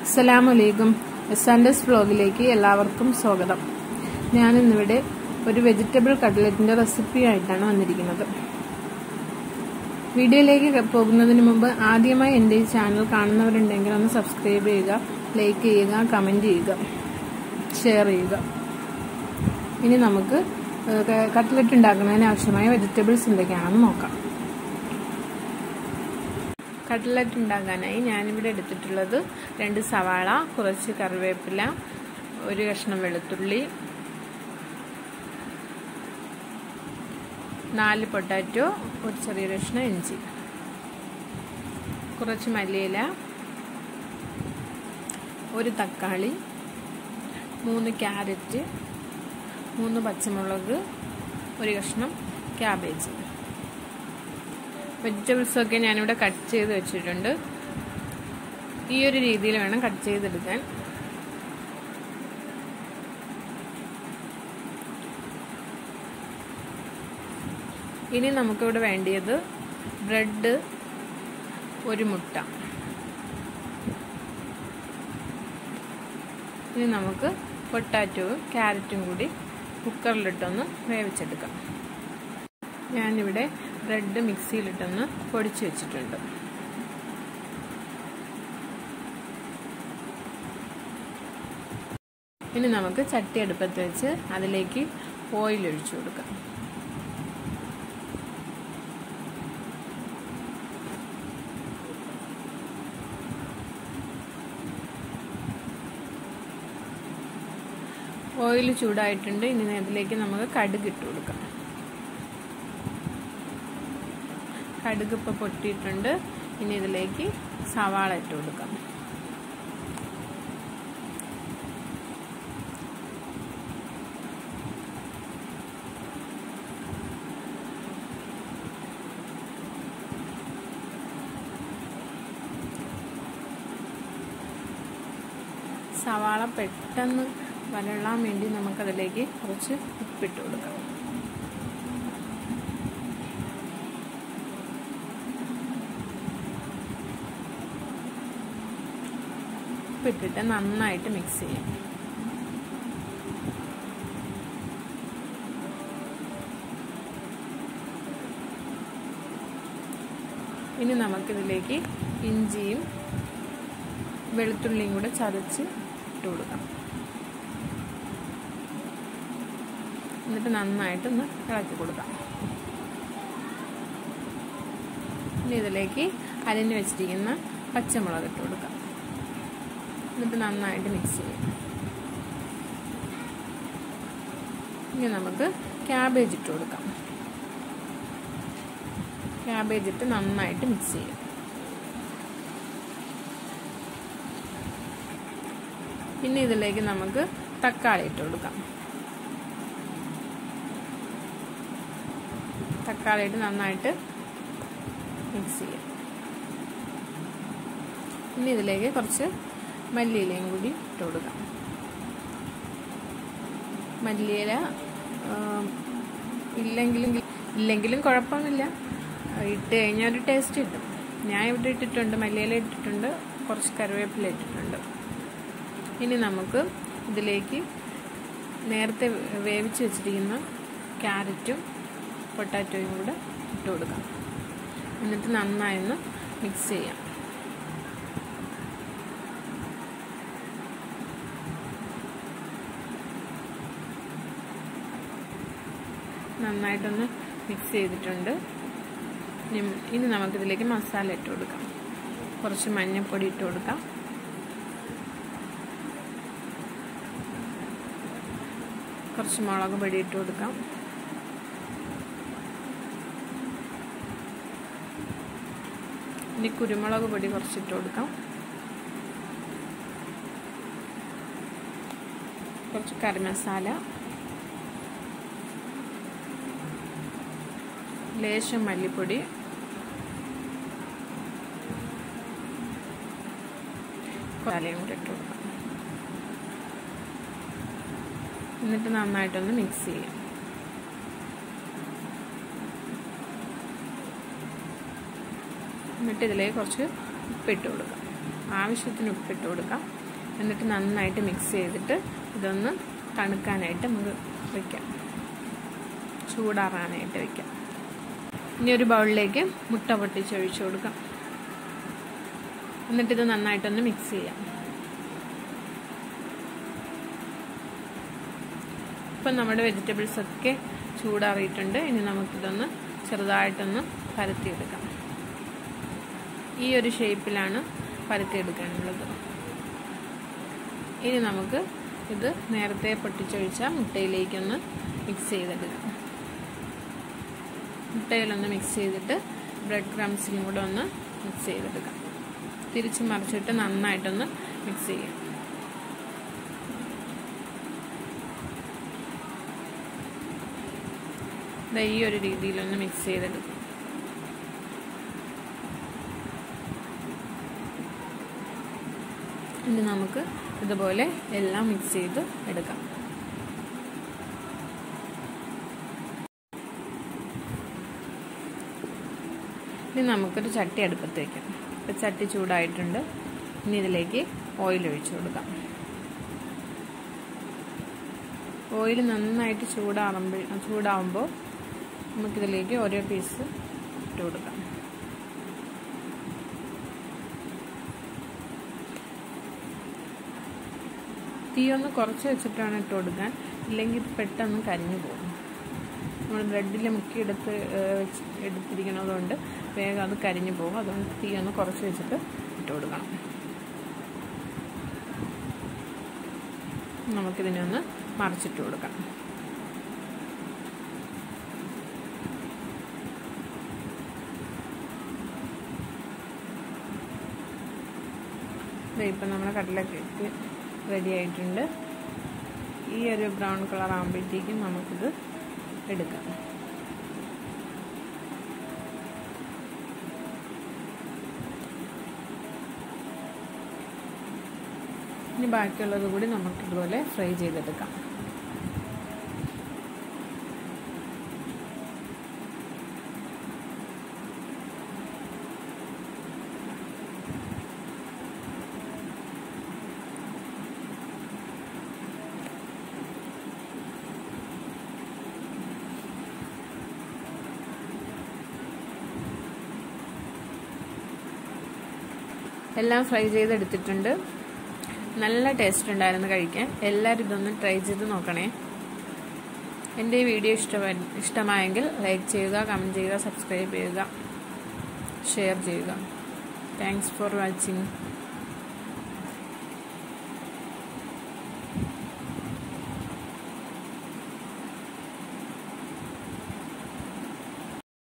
അസ്സലാമലൈക്കും S and S വ്ലോഗിലേക്ക് എല്ലാവർക്കും സ്വാഗതം ഞാനിന്നിവിടെ ഒരു വെജിറ്റബിൾ കട്ട്ലറ്റിന്റെ റെസിപ്പി ആയിട്ടാണ് വന്നിരിക്കുന്നത് വീഡിയോയിലേക്ക് പോകുന്നതിന് മുമ്പ് ആദ്യമായി എൻ്റെ ഈ ചാനൽ കാണുന്നവരുണ്ടെങ്കിൽ ഒന്ന് സബ്സ്ക്രൈബ് ചെയ്യുക ലൈക്ക് ചെയ്യുക കമൻറ്റ് ചെയ്യുക ഷെയർ ചെയ്യുക ഇനി നമുക്ക് കട്ട്ലറ്റ് ഉണ്ടാക്കുന്നതിന് ആവശ്യമായ വെജിറ്റബിൾസ് എന്തൊക്കെയാണെന്ന് നോക്കാം കട്ട്ലറ്റ് ഉണ്ടാക്കാനായി ഞാനിവിടെ എടുത്തിട്ടുള്ളത് രണ്ട് സവാള കുറച്ച് കറിവേപ്പില ഒരു കഷ്ണം വെളുത്തുള്ളി നാല് പൊട്ടാറ്റോ ഒരു ചെറിയ കഷ്ണം ഇഞ്ചി കുറച്ച് മല്ലിയില ഒരു തക്കാളി മൂന്ന് ക്യാരറ്റ് മൂന്ന് പച്ചമുളക് ഒരു കഷ്ണം ക്യാബേജ് വെജിറ്റബിൾസൊക്കെ ഞാനിവിടെ കട്ട് ചെയ്ത് വെച്ചിട്ടുണ്ട് ഈ ഒരു രീതിയിൽ വേണം കട്ട് ചെയ്തെടുക്കാൻ ഇനി നമുക്കിവിടെ വേണ്ടിയത് ബ്രെഡ് ഒരു മുട്ട ഇനി നമുക്ക് പൊട്ടാറ്റോവും ക്യാരറ്റും കൂടി കുക്കറിലിട്ടൊന്ന് വേവിച്ചെടുക്കാം ഞാനിവിടെ ബ്രെഡ് മിക്സിയിലിട്ടൊന്ന് പൊടിച്ച് വെച്ചിട്ടുണ്ട് ഇനി നമുക്ക് ചട്ടി അടുപ്പത്ത് വെച്ച് അതിലേക്ക് ഓയിൽ ഒഴിച്ചു കൊടുക്കാം ഓയിൽ ചൂടായിട്ടുണ്ട് ഇനി അതിലേക്ക് നമുക്ക് കടുക് ഇട്ട് കൊടുക്കാം കടുക് ഇപ്പോൾ പൊട്ടിയിട്ടുണ്ട് ഇനി ഇതിലേക്ക് സവാള ഇട്ട് കൊടുക്കാം സവാള പെട്ടെന്ന് വരളാൻ വേണ്ടി നമുക്കതിലേക്ക് കുറച്ച് ഉപ്പിട്ട് കൊടുക്കാം ഉപ്പിട്ടിട്ട് നന്നായിട്ട് മിക്സ് ചെയ്യാം ഇനി നമുക്കിതിലേക്ക് ഇഞ്ചിയും വെളുത്തുള്ളിയും കൂടെ ചതച്ച് ഇട്ട് കൊടുക്കാം എന്നിട്ട് നന്നായിട്ടൊന്ന് ഇളക്കി കൊടുക്കാം ഇനി ഇതിലേക്ക് അരിഞ്ഞു വെച്ചിരിക്കുന്ന പച്ചമുളക് ഇട്ട് കൊടുക്കാം എന്നിട്ട് നന്നായിട്ട് മിക്സ് ചെയ്യാം ഇനി നമുക്ക് ക്യാബേജ് ഇട്ട് കൊടുക്കാം ക്യാബേജ് ഇട്ട് നന്നായിട്ട് മിക്സ് ചെയ്യാം പിന്നെ ഇതിലേക്ക് നമുക്ക് തക്കാളി ഇട്ട് കൊടുക്കാം തക്കാളി ഇട്ട് നന്നായിട്ട് മിക്സ് ചെയ്യാം ഇനി ഇതിലേക്ക് കുറച്ച് മല്ലിയിലയും കൂടി ഇട്ട് കൊടുക്കാം മല്ലിയില ഇല്ലെങ്കിലും ഇല്ലെങ്കിലും കുഴപ്പമൊന്നുമില്ല ഇട്ട് കഴിഞ്ഞാൽ ഒരു ടേസ്റ്റ് കിട്ടും ഞാൻ ഇവിടെ ഇട്ടിട്ടുണ്ട് മല്ലിയില ഇട്ടിട്ടുണ്ട് കുറച്ച് കറിവേപ്പില ഇട്ടിട്ടുണ്ട് ഇനി നമുക്ക് ഇതിലേക്ക് നേരത്തെ വേവിച്ച് വെച്ചിരിക്കുന്ന ക്യാരറ്റും പൊട്ടാറ്റോയും കൂടെ ഇട്ട് കൊടുക്കാം എന്നിട്ട് നന്നായി ഒന്ന് മിക്സ് ചെയ്യാം നന്നായിട്ടൊന്ന് മിക്സ് ചെയ്തിട്ടുണ്ട് ഇനി നമുക്കിതിലേക്ക് മസാല ഇട്ട് കൊടുക്കാം കുറച്ച് മഞ്ഞൾപ്പൊടി ഇട്ട് കൊടുക്കാം കുറച്ച് മുളക് പൊടി ഇട്ട് കൊടുക്കാം ഇനി കുരുമുളക് പൊടി കുറച്ചിട്ട് കൊടുക്കാം കുറച്ച് കറി മസാല ലേശം മല്ലിപ്പൊടി മസാലയും കൂടെ ഇട്ട് കൊടുക്കാം എന്നിട്ട് നന്നായിട്ടൊന്ന് മിക്സ് ചെയ്യാം എന്നിട്ട് ഇതിലേക്ക് കുറച്ച് ഉപ്പിട്ട് കൊടുക്കാം ആവശ്യത്തിന് ഉപ്പിട്ട് കൊടുക്കാം എന്നിട്ട് നന്നായിട്ട് മിക്സ് ചെയ്തിട്ട് ഇതൊന്ന് തണുക്കാനായിട്ട് നമുക്ക് വയ്ക്കാം ചൂടാറാനായിട്ട് വയ്ക്കാം ഇനി ഒരു ബൗളിലേക്ക് മുട്ട പൊട്ടിച്ച് ഒഴിച്ചു കൊടുക്കാം എന്നിട്ട് ഇത് നന്നായിട്ടൊന്ന് മിക്സ് ചെയ്യാം ഇപ്പം നമ്മുടെ വെജിറ്റബിൾസ് ഒക്കെ ചൂടാറിയിട്ടുണ്ട് ഇനി നമുക്കിതൊന്ന് ചെറുതായിട്ടൊന്ന് പരത്തിയെടുക്കാം ഈ ഒരു ഷേപ്പിലാണ് പരത്തിയെടുക്കാനുള്ളത് ഇനി നമുക്ക് ഇത് നേരത്തെ പൊട്ടിച്ചൊഴിച്ച മുട്ടയിലേക്കൊന്ന് മിക്സ് ചെയ്തെടുക്കാം മുട്ടയിലൊന്ന് മിക്സ് ചെയ്തിട്ട് ബ്രെഡ് ക്രംസിലും കൂടെ ഒന്ന് മിക്സ് ചെയ്തെടുക്കാം തിരിച്ച് മറിച്ചിട്ട് നന്നായിട്ടൊന്ന് മിക്സ് ചെയ്യാം ഈ ഒരു രീതിയിലൊന്ന് മിക്സ് ചെയ്തെടുക്കും ഇനി നമുക്ക് ഇതുപോലെ എല്ലാം മിക്സ് ചെയ്ത് എടുക്കാം ഇനി നമുക്കൊരു ചട്ടി അടുപ്പത്ത് വയ്ക്കാം ഇപ്പം ചട്ടി ചൂടായിട്ടുണ്ട് ഇനി ഇതിലേക്ക് ഓയിൽ ഒഴിച്ചു കൊടുക്കാം ഓയിൽ നന്നായിട്ട് ചൂടാറുമ്പോൾ ചൂടാവുമ്പോൾ നമുക്കിതിലേക്ക് ഓരോ പീസ് ഇട്ട് കൊടുക്കാം തീ ഒന്ന് കുറച്ച് വെച്ചിട്ടാണ് ഇട്ട് കൊടുക്കാൻ ഇല്ലെങ്കിൽ ഇത് പെട്ടെന്ന് കരിഞ്ഞു പോകും നമ്മൾ ബ്രെഡിൽ മുക്കി എടുത്ത് എടുത്തിരിക്കുന്നതുകൊണ്ട് വേഗം അത് കരിഞ്ഞു പോകും അതുകൊണ്ട് തീ ഒന്ന് കുറച്ച് വെച്ചിട്ട് ഇട്ട് കൊടുക്കണം നമുക്കിതിനെ ഒന്ന് മറിച്ചിട്ട് കൊടുക്കാം ഇപ്പം നമ്മുടെ കടലക്കേക്ക് റെഡി ആയിട്ടുണ്ട് ഈ ഒരു ബ്രൗൺ കളർ ആകുമ്പോഴത്തേക്കും നമുക്കിത് എടുക്കാം ഇനി ബാക്കിയുള്ളത് കൂടി നമുക്ക് ഇതുപോലെ ഫ്രൈ ചെയ്തെടുക്കാം എല്ലാം ഫ്രൈ ചെയ്തെടുത്തിട്ടുണ്ട് നല്ല ടേസ്റ്റ് ഉണ്ടായിരുന്നു കഴിക്കാൻ എല്ലാവരും ഇതൊന്ന് ട്രൈ ചെയ്ത് നോക്കണേ എൻ്റെ ഈ വീഡിയോ ഇഷ്ടമായി ഇഷ്ടമായെങ്കിൽ ലൈക്ക് ചെയ്യുക കമൻറ്റ് ചെയ്യുക സബ്സ്ക്രൈബ് ചെയ്യുക ഷെയർ ചെയ്യുക താങ്ക്സ് ഫോർ വാച്ചിങ്